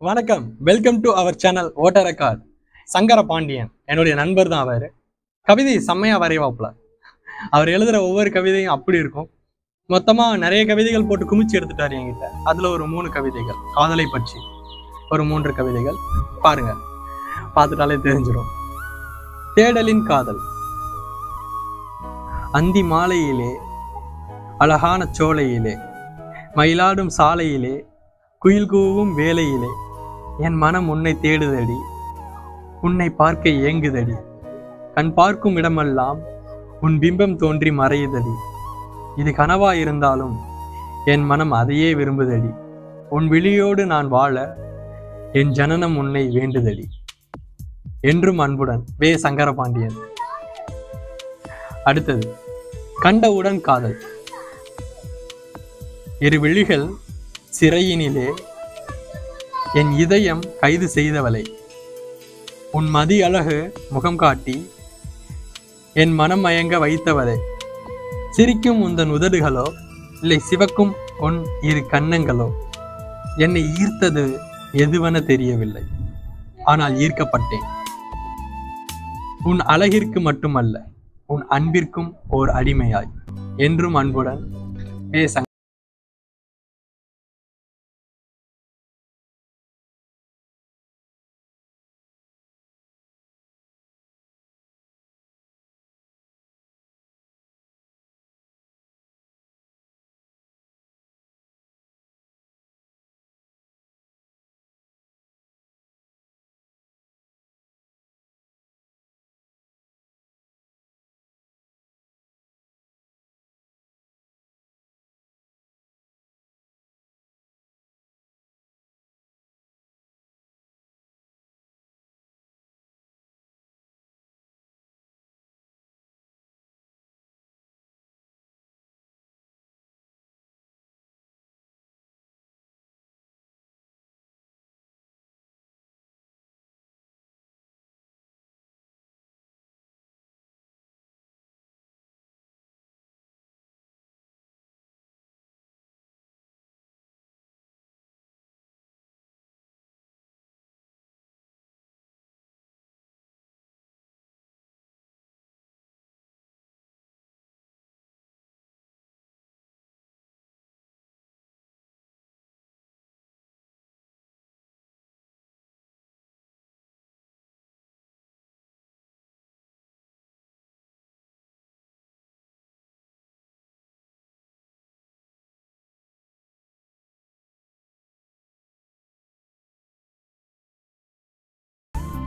வணக்கம் welcome to our channel voter record Sankara Pandian என்னுடைய நண்பர் தான் அவர் கவிதை செம்மையா வரைவாப்புல அவர் எழுதுற ஒவ்வொரு கவிதையும் அப்படி இருக்கும் மொத்தமா நிறைய கவிதைகள் போட்டு குமிச்சு எடுத்துட்டாரு என்கிட்ட அதுல ஒரு மூணு கவிதைகள் காதலை பற்றி ஒரு மூன்று கவிதைகள் பாருங்க பார்த்துட்டாலே தெரிஞ்சிடும் தேடலின் காதல் அந்தி மாலையிலே அழகான சோலையிலே மயிலாடும் சாலையிலே குயில் கூவும் வேலையிலே என் மனம் உன்னை தேடுதடி உன்னை பார்க்க ஏங்குதடி கண் பார்க்கும் இடமெல்லாம் உன் பிம்பம் தோன்றி மறையுதடி இது கனவா இருந்தாலும் என் மனம் அதையே விரும்புதடி உன் விழியோடு நான் வாழ என் ஜனனம் உன்னை வேண்டுதடி என்றும் அன்புடன் வே சங்கரபாண்டியன் அடுத்தது கண்டவுடன் காதல் இரு விழிகள் சிறையினிலே என் இதயம் கைது செய்தவளை உன் மதி அழகு முகம் காட்டி என் மனம் மயங்க வைத்தவளே சிரிக்கும் உந்தன் உதடுகளோ இல்லை சிவக்கும் உன் இரு கன்னங்களோ என்னை ஈர்த்தது எதுவென தெரியவில்லை ஆனால் ஈர்க்கப்பட்டேன் உன் அழகிற்கு மட்டுமல்ல உன் அன்பிற்கும் ஓர் அடிமையாய் என்றும் அன்புடன் பேச